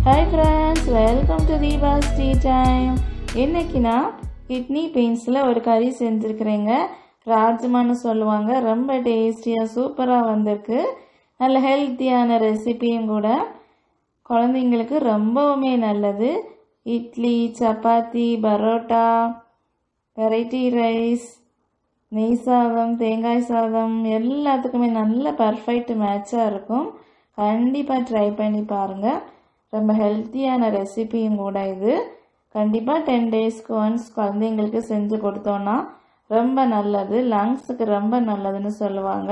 hi friends welcome to Deepa's tea time இன்னைக்கு நான் kidney பெயின்ஸில் ஒரு கறி செஞ்சுருக்கிறேங்க ராஜ்மான்னு சொல்லுவாங்க ரொம்ப டேஸ்டியாக சூப்பராக வந்திருக்கு நல்ல ஹெல்த்தியான ரெசிபியும் கூட குழந்தைங்களுக்கு ரொம்பவுமே நல்லது இட்லி சப்பாத்தி பரோட்டா வெரைட்டி ரைஸ் நெய் சாதம் தேங்காய் சாதம் எல்லாத்துக்குமே நல்ல பர்ஃபெக்ட் மேட்சாக இருக்கும் கண்டிப்பாக ட்ரை பண்ணி பாருங்கள் ரொம்ப ஹெல்த்தியான ரெசிபியும் கூட இது கண்டிப்பாக டென் டேஸ்க்கு ஒன்ஸ் குழந்தைங்களுக்கு செஞ்சு கொடுத்தோன்னா ரொம்ப நல்லது லங்ஸுக்கு ரொம்ப நல்லதுன்னு சொல்லுவாங்க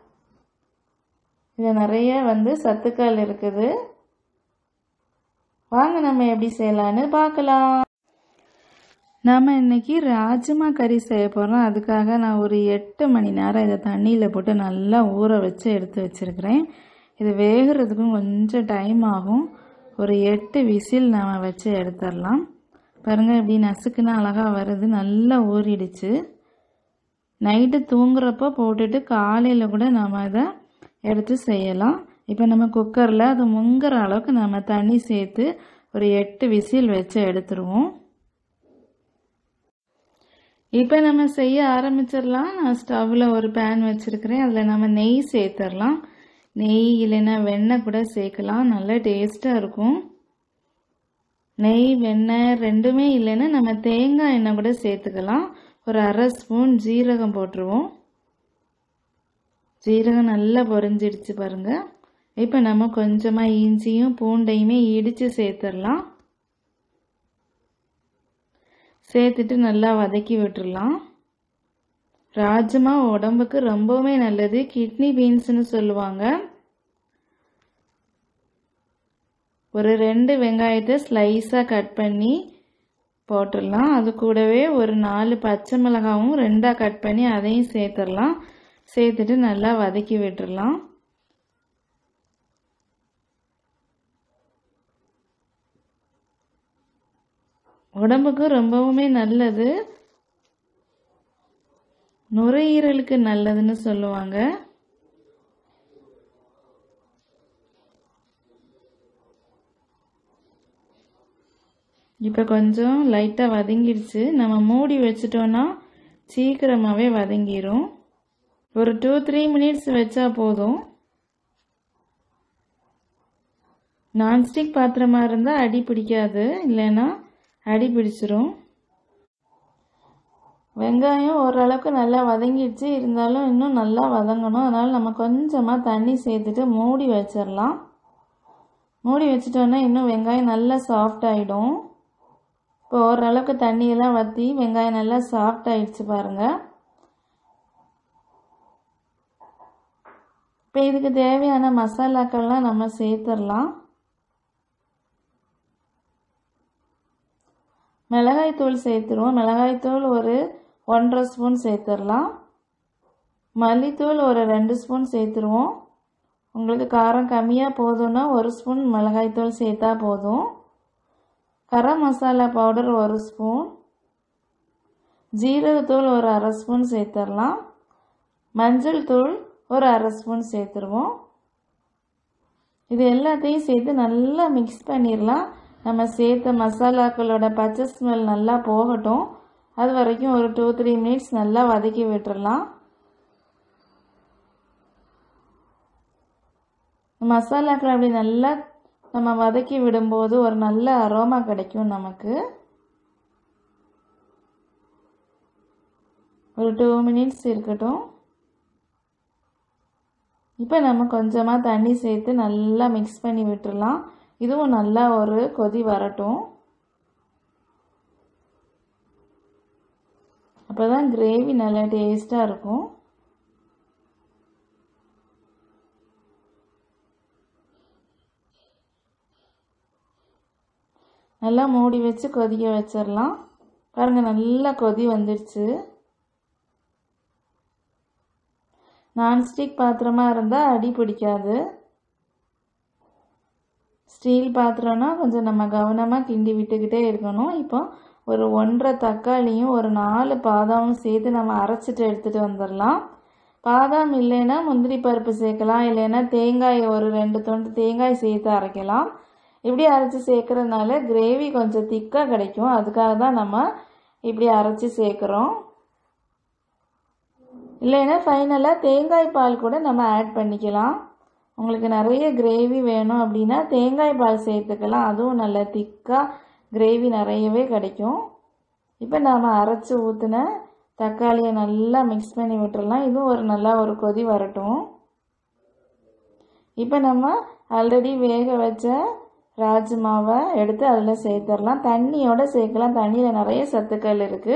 இது நிறைய வந்து சத்துக்கள் இருக்குது வாங்க நம்ம எப்படி செய்யலான்னு பார்க்கலாம் நாம் இன்னைக்கு ராஜ்மா கறி செய்ய போகிறோம் அதுக்காக நான் ஒரு எட்டு மணி நேரம் இதை தண்ணியில் போட்டு நல்லா ஊற வச்சு எடுத்து வச்சுருக்கிறேன் இது வேகிறதுக்கும் கொஞ்சம் டைம் ஆகும் ஒரு எட்டு விசில் நம்ம வச்சு எடுத்துடலாம் பாருங்கள் இப்படி நசுக்குன்னா அழகாக வருது நல்லா ஊறிடுச்சு நைட்டு தூங்குறப்போ போட்டுட்டு காலையில் கூட நம்ம அதை எடுத்து செய்யலாம் இப்போ நம்ம குக்கரில் அது முங்குற அளவுக்கு நம்ம தண்ணி சேர்த்து ஒரு எட்டு விசில் வச்சு எடுத்துருவோம் இப்போ நம்ம செய்ய ஆரம்பிச்சிடலாம் நான் ஸ்டவ்வில் ஒரு பேன் வச்சுருக்கிறேன் அதில் நம்ம நெய் சேர்த்துடலாம் நெய் இல்லைன்னா வெண்ணெய் கூட சேர்க்கலாம் நல்ல டேஸ்ட்டாக இருக்கும் நெய் வெண்ணெய் ரெண்டுமே இல்லைன்னா நம்ம தேங்காய் எண்ணெய் கூட சேர்த்துக்கலாம் ஒரு அரை ஸ்பூன் ஜீரகம் போட்டுருவோம் ஜீரகம் நல்லா பொரிஞ்சிடுச்சு பாருங்கள் இப்போ நம்ம கொஞ்சமாக இஞ்சியும் பூண்டையுமே இடித்து சேர்த்துடலாம் சேர்த்துட்டு நல்லா வதக்கி விட்டுடலாம் ராஜ்மா உடம்புக்கு ரொம்பவுமே நல்லது கிட்னி பீன்ஸ்னு சொல்லுவாங்க ஒரு ரெண்டு வெங்காயத்தை ஸ்லைஸாக கட் பண்ணி போட்டுடலாம் அது கூடவே ஒரு நாலு பச்சை மிளகாவும் ரெண்டாக கட் பண்ணி அதையும் சேர்த்துடலாம் சேர்த்துட்டு நல்லா வதக்கி விட்டுடலாம் உடம்புக்கு ரொம்பவுமே நல்லது நுரையீரலுக்கு நல்லதுன்னு சொல்லுவாங்க இப்போ கொஞ்சம் லைட்டாக வதங்கிடுச்சு நம்ம மூடி வச்சிட்டோன்னா சீக்கிரமாகவே வதங்கிடும் ஒரு டூ த்ரீ மினிட்ஸ் வச்சா போதும் நான்ஸ்டிக் பாத்திரமாக இருந்தால் அடி பிடிக்காது இல்லைன்னா அடி பிடிச்சிரும் வெங்காயம் ஓரளவுக்கு நல்லா வதங்கிடுச்சு இருந்தாலும் இன்னும் நல்லா வதங்கணும் அதனால் நம்ம கொஞ்சமாக தண்ணி சேர்த்துட்டு மூடி வச்சிடலாம் மூடி வச்சிட்டோன்னா இன்னும் வெங்காயம் நல்லா சாஃப்ட் ஆகிடும் இப்போ ஓரளவுக்கு தண்ணியெல்லாம் வற்றி வெங்காயம் நல்லா சாஃப்ட் ஆகிடுச்சு பாருங்கள் இப்போ இதுக்கு தேவையான மசாலாக்கள்லாம் நம்ம சேர்த்துடலாம் மிளகாய்த்தூள் சேர்த்துருவோம் மிளகாய்த்தூள் ஒரு ஒன்றரை ஸ்பூன் சேர்த்துடலாம் மல்லித்தூள் ஒரு ரெண்டு ஸ்பூன் சேர்த்துருவோம் உங்களுக்கு காரம் கம்மியாக போதும்னா ஒரு ஸ்பூன் மிளகாய்த்தூள் சேர்த்தா போதும் கரம் மசாலா பவுடர் ஒரு ஸ்பூன் ஜீரகத்தூள் ஒரு அரை ஸ்பூன் சேர்த்துடலாம் மஞ்சள் தூள் ஒரு அரை ஸ்பூன் சேர்த்துருவோம் இது எல்லாத்தையும் சேர்த்து நல்லா மிக்ஸ் பண்ணிடலாம் நம்ம சேர்த்த மசாலாக்களோட பச்சை ஸ்மெல் நல்லா போகட்டும் அது வரைக்கும் ஒரு டூ த்ரீ மினிட்ஸ் நல்லா வதக்கி விட்டுறலாம் மசாலாக்கள் அப்படி நல்லா நம்ம வதக்கி விடும்போது ஒரு நல்ல அரோமா கிடைக்கும் நமக்கு ஒரு டூ மினிட்ஸ் இருக்கட்டும் இப்போ நம்ம கொஞ்சமாக தண்ணி சேர்த்து நல்லா மிக்ஸ் பண்ணி விட்டுடலாம் இதுவும் நல்லா ஒரு கொதி வரட்டும் அப்போ தான் கிரேவி நல்லா டேஸ்ட்டாக இருக்கும் நல்லா மூடி வச்சு கொதிக்க வச்சிடலாம் பாருங்கள் நல்லா கொதி வந்துடுச்சு நான்ஸ்டிக் பாத்திரமாக இருந்தால் அடி பிடிக்காது ஸ்டீல் பாத்திரம்னா கொஞ்சம் நம்ம கவனமாக கிண்டி விட்டுக்கிட்டே இருக்கணும் இப்போ ஒரு ஒன்றரை தக்காளியும் ஒரு நாலு பாதாமும் சேர்த்து நம்ம அரைச்சிட்டு எடுத்துகிட்டு வந்துடலாம் பாதாம் இல்லைன்னா முந்திரி பருப்பு சேர்க்கலாம் இல்லைன்னா தேங்காய் ஒரு ரெண்டு துண்டு தேங்காய் சேர்த்து அரைக்கலாம் இப்படி அரைச்சி சேர்க்கறதுனால கிரேவி கொஞ்சம் திக்காக கிடைக்கும் அதுக்காக தான் நம்ம இப்படி அரைச்சி சேர்க்குறோம் இல்லைன்னா ஃபைனலாக தேங்காய் பால் கூட நம்ம ஆட் பண்ணிக்கலாம் உங்களுக்கு நிறைய கிரேவி வேணும் அப்படின்னா தேங்காய் பால் சேர்த்துக்கலாம் அதுவும் நல்ல திக்காக கிரேவி நிறையவே கிடைக்கும் இப்போ நாம் அரைச்சி ஊற்றின தக்காளியை நல்லா மிக்ஸ் பண்ணி விட்டுறலாம் இதுவும் ஒரு நல்லா ஒரு கொதி வரட்டும் இப்போ நம்ம ஆல்ரெடி வேக வச்ச ராஜ்மாவை எடுத்து அதில் சேர்த்துடலாம் தண்ணியோட சேர்க்கலாம் தண்ணியில் நிறைய சத்துக்கள் இருக்குது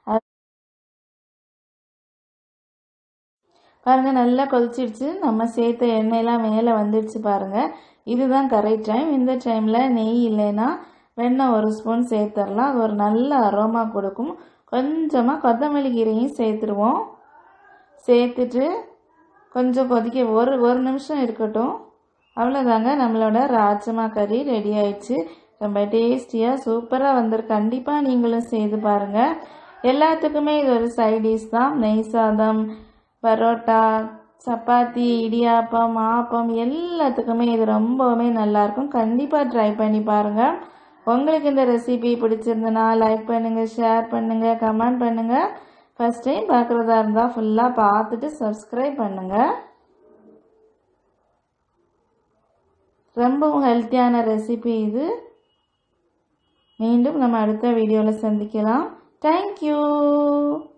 பாருங்கள் நல்லா கொதிச்சிடுச்சு நம்ம சேர்த்த எண்ணெயெல்லாம் மேலே வந்துடுச்சு பாருங்கள் இதுதான் கரெக்ட் டைம் இந்த டைமில் நெய் இல்லைன்னா வெண்ணெய் ஒரு ஸ்பூன் சேர்த்துடலாம் அது ஒரு நல்ல அரோமா கொடுக்கும் கொஞ்சமாக கொத்தமல்லி கீரையும் சேர்த்துருவோம் சேர்த்துட்டு கொஞ்சம் கொதிக்க ஒரு ஒரு நிமிஷம் இருக்கட்டும் அவ்வளோதாங்க நம்மளோட ராஜ்மா கறி ரெடி ஆயிடுச்சு ரொம்ப டேஸ்டியாக சூப்பராக வந்திருக்கு கண்டிப்பாக நீங்களும் செய்து பாருங்கள் எல்லாத்துக்குமே இது ஒரு சைட் டிஷ் தான் நெய் சாதம் பரோட்டா சப்பாத்தி இடியாப்பம் ஆப்பம் எல்லாத்துக்குமே இது ரொம்பவுமே நல்லாயிருக்கும் கண்டிப்பாக ட்ரை பண்ணி பாருங்கள் உங்களுக்கு இந்த ரெசிபி பிடிச்சிருந்தனா லைக் பண்ணுங்கள் ஷேர் பண்ணுங்கள் கமெண்ட் பண்ணுங்கள் ஃபஸ்ட் டைம் பார்க்குறதா இருந்தால் ஃபுல்லாக பார்த்துட்டு சப்ஸ்கிரைப் பண்ணுங்கள் ரொம்பவும் ஹெல்த்தியான ரெசிபி இது மீண்டும் நம்ம அடுத்த வீடியோவில் சந்திக்கலாம் தேங்க்யூ